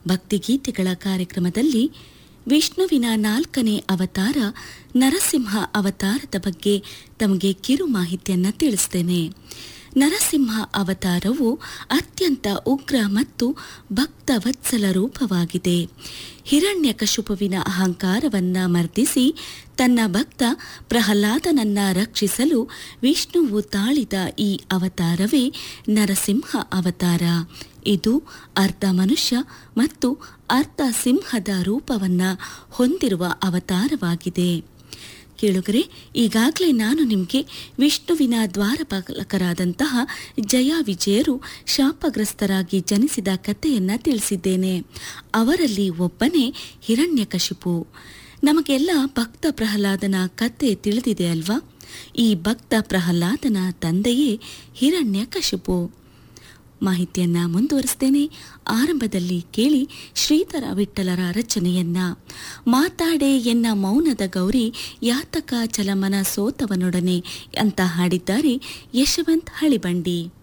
ಭಕ್ತಿಗೀತೆಗಳ ಕಾರ್ಯಕ್ರಮದಲ್ಲಿ ವಿಷ್ಣುವಿನ ನಾಲ್ಕನೇ ಅವತಾರ ನರಸಿಂಹ ಅವತಾರದ ಬಗ್ಗೆ ತಮಗೆ ಕಿರು ಮಾಹಿತಿಯನ್ನು ತಿಳಿಸ್ತೇನೆ ನರಸಿಂಹ ಅವತಾರವು ಅತ್ಯಂತ ಉಗ್ರ ಮತ್ತು ಭಕ್ತವತ್ಸಲ ರೂಪವಾಗಿದೆ ಹಿರಣ್ಯಕಶುಪುವಿನ ಅಹಂಕಾರವನ್ನ ಮರ್ದಿಸಿ ತನ್ನ ಭಕ್ತ ಪ್ರಹ್ಲಾದನನ್ನ ರಕ್ಷಿಸಲು ವಿಷ್ಣುವು ತಾಳಿದ ಈ ಅವತಾರವೇ ನರಸಿಂಹ ಅವತಾರ ಇದು ಅರ್ಧ ಮನುಷ್ಯ ಮತ್ತು ಅರ್ಧ ಸಿಂಹದ ರೂಪವನ್ನ ಹೊಂದಿರುವ ಅವತಾರವಾಗಿದೆ ಕೇಳುಗರೆ ಈಗಾಗಲೇ ನಾನು ನಿಮಗೆ ವಿಷ್ಣುವಿನ ದ್ವಾರಪಾಲಕರಾದಂತಹ ಜಯ ವಿಜಯರು ಶಾಪಗ್ರಸ್ತರಾಗಿ ಜನಿಸಿದ ಕಥೆಯನ್ನ ತಿಳಿಸಿದ್ದೇನೆ ಅವರಲ್ಲಿ ಒಬ್ಬನೇ ಹಿರಣ್ಯಕಶಿಪು ನಮಗೆಲ್ಲ ಭಕ್ತ ಪ್ರಹ್ಲಾದನ ಕತೆ ತಿಳಿದಿದೆ ಅಲ್ವಾ ಈ ಭಕ್ತ ಪ್ರಹ್ಲಾದನ ತಂದೆಯೇ ಹಿರಣ್ಯಕಶಿಪು ಮಾಹಿತಿಯನ್ನ ಮುಂದುವರಿಸ್ತೇನೆ ಆರಂಭದಲ್ಲಿ ಕೇಳಿ ಶ್ರೀಧರ ವಿಠಲರ ರಚನೆಯನ್ನ ಮಾತಾಡೆ ಎನ್ನ ಮೌನದ ಗೌರಿ ಯಾತಕ ಚಲಮನ ಸೋತವನೊಡನೆ ಅಂತ ಹಾಡಿದ್ದಾರೆ ಯಶವಂತ್ ಹಳಿಬಂಡಿ